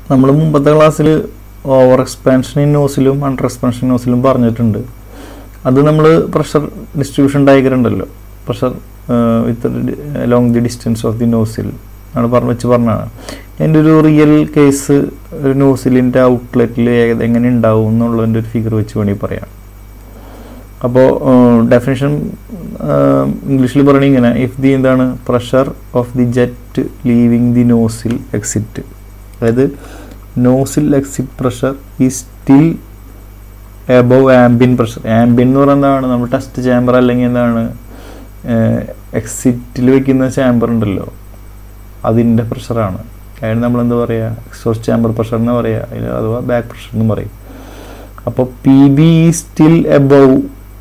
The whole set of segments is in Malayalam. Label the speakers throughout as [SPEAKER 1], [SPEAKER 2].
[SPEAKER 1] നമ്മൾ മുമ്പത്തെ ക്ലാസ്സിൽ ഓവർ എക്സ്പാൻഷൻ ഇൻ നോസിലും അണ്ടർ എക്സ്പാൻഷൻ ഇൻ നോസിലും പറഞ്ഞിട്ടുണ്ട് അത് നമ്മൾ പ്രഷർ ഡിസ്ട്രിബ്യൂഷൻ ഡയഗ്രം ഉണ്ടല്ലോ pressure with along the distance of the nozzle ആണ് പറഞ്ഞ് വെച്ച് പറഞ്ഞതാണ് എൻ്റെ ഒരു റിയൽ കേസ് ഒരു നോസിലിൻ്റെ ഔട്ട്ലെറ്റിൽ എങ്ങനെ ഉണ്ടാവും എന്നുള്ളതിൻ്റെ ഒരു ഫിഗർ വെച്ച് വേണമെങ്കിൽ പറയാം അപ്പോൾ ഡെഫിനേഷൻ ഇംഗ്ലീഷിൽ പറയണ ഇങ്ങനെ ഇഫ് ദി എന്താണ് pressure of the jet leaving the nozzle exit അതായത് നോസിൽ എക്സിറ്റ് പ്രഷർ ഈ still above ambient pressure ambient എന്ന് പറയുന്നത് എന്താണ് നമ്മൾ ടെസ്റ്റ് ചാമ്പർ അല്ലെങ്കിൽ എന്താണ് എക്സിറ്റിൽ വെക്കുന്ന ചാമ്പർ ഉണ്ടല്ലോ അതിൻ്റെ പ്രഷറാണ് അതിന് നമ്മൾ എന്താ പറയുക എക്സോസ്റ്റ് ചാമ്പർ പ്രഷർ എന്ന് പറയുക അഥവാ ബാക്ക് പ്രഷർ എന്ന് പറയും അപ്പോൾ P B still above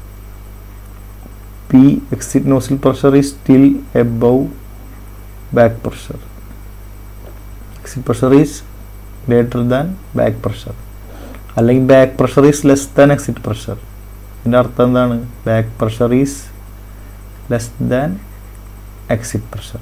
[SPEAKER 1] P exit nozzle pressure is still above back pressure exit pressure is greater than back pressure അല്ലെങ്കിൽ back pressure is less than exit pressure ഇതിൻ്റെ അർത്ഥം എന്താണ് back pressure is less than exit pressure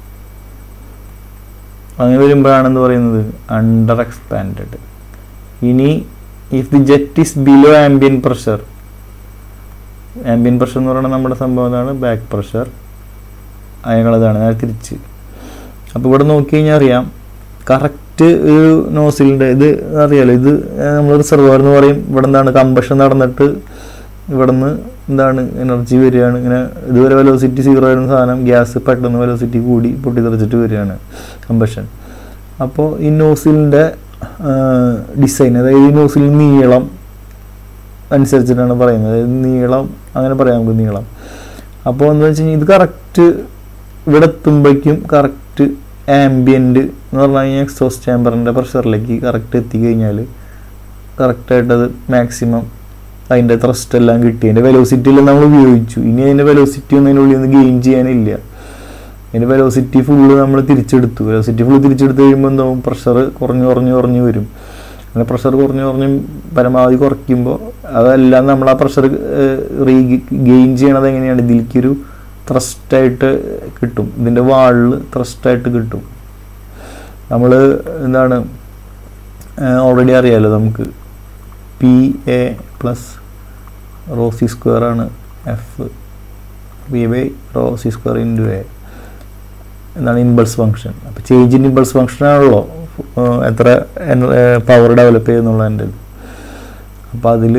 [SPEAKER 1] അങ്ങനെ വരുമ്പോഴാണെന്ന് പറയുന്നത് അണ്ടർ എക്സ്പാൻഡഡ് ഇനി if the jet is below ambient pressure ambient pressure എന്ന് പറയുന്നത് നമ്മുടെ സംഭവം എന്താണ് ബാക്ക് പ്രഷർ അയങ്ങളതാണ് നേരെ തിരിച്ച് അപ്പോൾ ഇവിടെ നോക്കി കഴിഞ്ഞാൽ അറിയാം കറക്റ്റ് ഒരു നോസിലിൻ്റെ ഇത് അറിയാലോ ഇത് നമ്മൾ റിസർവർ എന്ന് പറയും ഇവിടെ എന്താണ് കമ്പഷൻ നടന്നിട്ട് ഇവിടെ നിന്ന് എന്താണ് എനർജി വരികയാണ് ഇങ്ങനെ ഇതുവരെ വെലോസിറ്റി സീറോ ആയിരുന്ന സാധനം ഗ്യാസ് പെട്ടെന്ന് വെലോസിറ്റി കൂടി പൊട്ടിത്തെറിച്ചിട്ട് വരികയാണ് കമ്പഷൻ അപ്പോൾ ഈ നോസിലിൻ്റെ ഡിസൈൻ അതായത് ഈ നോസിൽ നീളം അനുസരിച്ചിട്ടാണ് പറയുന്നത് അതായത് നീളം അങ്ങനെ പറയാം നമുക്ക് നീളം അപ്പോൾ എന്താ വെച്ച് കഴിഞ്ഞാൽ ഇത് കറക്റ്റ് ഇവിടെ എത്തുമ്പോഴേക്കും കറക്റ്റ് ആംബിയൻറ്റ് എന്ന് പറഞ്ഞു കഴിഞ്ഞാൽ എക്സോസ്റ്റ് ചാമ്പറിൻ്റെ പ്രഷറിലേക്ക് കറക്റ്റ് എത്തിക്കഴിഞ്ഞാൽ കറക്റ്റായിട്ട് അത് മാക്സിമം അതിൻ്റെ ത്രസ്റ്റ് എല്ലാം കിട്ടി അതിൻ്റെ വെലോസിറ്റിയിൽ നമ്മൾ ഉപയോഗിച്ചു ഇനി അതിൻ്റെ വെലോസിറ്റി ഒന്നും അതിനുള്ളിൽ നിന്ന് ഗെയിൻ ചെയ്യാനില്ല അതിൻ്റെ വെലോസിറ്റി ഫുള്ള് നമ്മൾ തിരിച്ചെടുത്തു വെലോസിറ്റി ഫുള്ള് തിരിച്ചെടുത്ത് കഴിയുമ്പോൾ എന്താവും പ്രഷർ കുറഞ്ഞു കുറഞ്ഞു കുറഞ്ഞു വരും അങ്ങനെ പ്രഷർ കുറഞ്ഞു കുറഞ്ഞ് പരമാവധി കുറയ്ക്കുമ്പോൾ അതെല്ലാം നമ്മൾ ആ പ്രഷർ റീ ഗെയിൻ ചെയ്യണത് എങ്ങനെയാണ് ഇതിലേക്കൊരു ത്രസ്റ്റായിട്ട് കിട്ടും ഇതിൻ്റെ വാളിൽ ത്രസ്റ്റായിട്ട് കിട്ടും നമ്മൾ എന്താണ് ഓൾറെഡി അറിയാമല്ലോ നമുക്ക് P A plus rho C square ആണ് F P by rho C square into A എന്താണ് ഇമ്പൾസ് ഫങ്ഷൻ അപ്പോൾ ചേഞ്ച് ഇൻ ഇമ്പൾസ് ഫങ്ഷൻ ആണല്ലോ എത്ര പവർ ഡെവലപ്പ് ചെയ്യുന്നുള്ളതിൻ്റെ അപ്പോൾ അതിൽ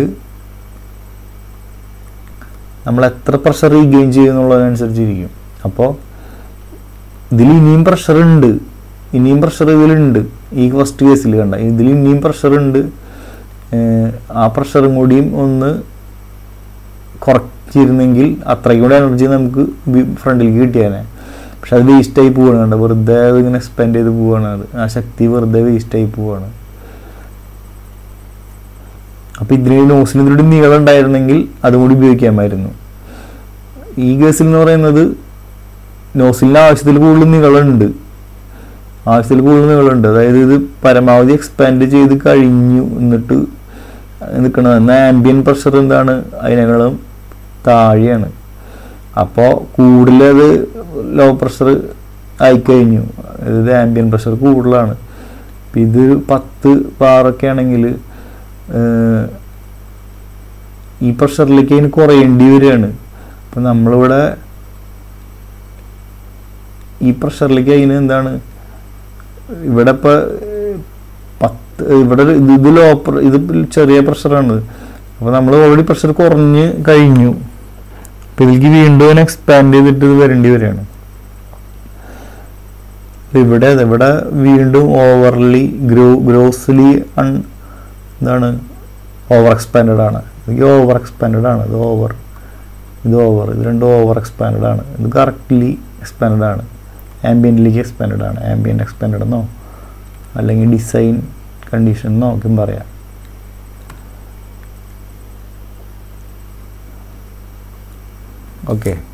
[SPEAKER 1] നമ്മൾ എത്ര പ്രഷർ റീഗെയിൻ ചെയ്യുന്നുള്ളതനുസരിച്ചിരിക്കും അപ്പോൾ ഇതിൽ ഇനിയും പ്രഷർ ഉണ്ട് ഇനിയും പ്രഷർ ഇതിലുണ്ട് ഈ ഫസ്റ്റ് കേസിൽ കണ്ട ഇതിൽ ഇനിയും പ്രഷർ ഉണ്ട് ആ പ്രഷറും കൂടിയും ഒന്ന് കുറച്ചിരുന്നെങ്കിൽ അത്രയും കൂടെ എനർജി നമുക്ക് ഫ്രണ്ടിലേക്ക് കിട്ടിയാനെ പക്ഷെ അത് വേസ്റ്റായി പോവാണ് കണ്ട വെറുതെ ഇങ്ങനെ സ്പെൻഡ് ചെയ്ത് പോവാണ് അത് ആ ശക്തി വെറുതെ വേസ്റ്റായി പോവാണ് അപ്പോൾ ഇതിന് നോസിന് ഇതിലൂടെ നീളം ഉണ്ടായിരുന്നെങ്കിൽ അതും കൂടി ഉപയോഗിക്കാമായിരുന്നു ഈ കേസിൽ എന്ന് പറയുന്നത് നോസിലിന് ആവശ്യത്തിൽ കൂടുതൽ നീളമുണ്ട് ആവശ്യത്തിൽ കൂടുതൽ നീളമുണ്ട് അതായത് ഇത് പരമാവധി എക്സ്പാൻഡ് ചെയ്ത് കഴിഞ്ഞു എന്നിട്ട് നിൽക്കണത് എന്നാൽ ആംബിയൻ പ്രഷർ എന്താണ് അതിനേക്കാളും താഴെയാണ് അപ്പോൾ കൂടുതലത് ലോ പ്രഷർ ആയിക്കഴിഞ്ഞു അതായത് ആംബിയൻ പ്രഷർ കൂടുതലാണ് ഇപ്പം ഇത് പത്ത് ബാറൊക്കെ ആണെങ്കിൽ ഈ പ്രഷറിലേക്ക് അതിന് കുറയേണ്ടി വരികയാണ് അപ്പം നമ്മളിവിടെ ഈ പ്രഷറിലേക്ക് അതിന് എന്താണ് ഇവിടെ ഇപ്പോൾ പത്ത് ഇവിടെ ഇത് ലോ ഇത് ചെറിയ പ്രഷറാണ് അപ്പോൾ നമ്മൾ ഓൾറെഡി പ്രഷർ കുറഞ്ഞ് കഴിഞ്ഞു അപ്പോൾ ഇതിലേക്ക് വീണ്ടും എക്സ്പാൻഡ് ചെയ്തിട്ട് ഇത് വരേണ്ടി വരികയാണ് ഇവിടെ ഇവിടെ വീണ്ടും ഓവർലി ഗ്രോ ഗ്രോസ്ലി അൺ എന്താണ് ഓവർ എക്സ്പാൻഡഡ് ആണ് ഇത് ഓവർ എക്സ്പാൻഡഡ് ആണ് ഇത് ഓവർ ഇത് ഓവർ ഇത് രണ്ടും ഓവർ എക്സ്പാൻഡഡ് ആണ് ഇത് കറക്റ്റ്ലി എക്സ്പാൻഡഡ് ആണ് ആംബിയൻറ്റിലേക്ക് എക്സ്പാൻഡഡ് ആണ് ആംബിയൻ്റ് എക്സ്പാൻഡഡ് എന്നോ അല്ലെങ്കിൽ ഡിസൈൻ കണ്ടീഷൻ എന്നോ ഒക്കെ പറയാം ഓക്കെ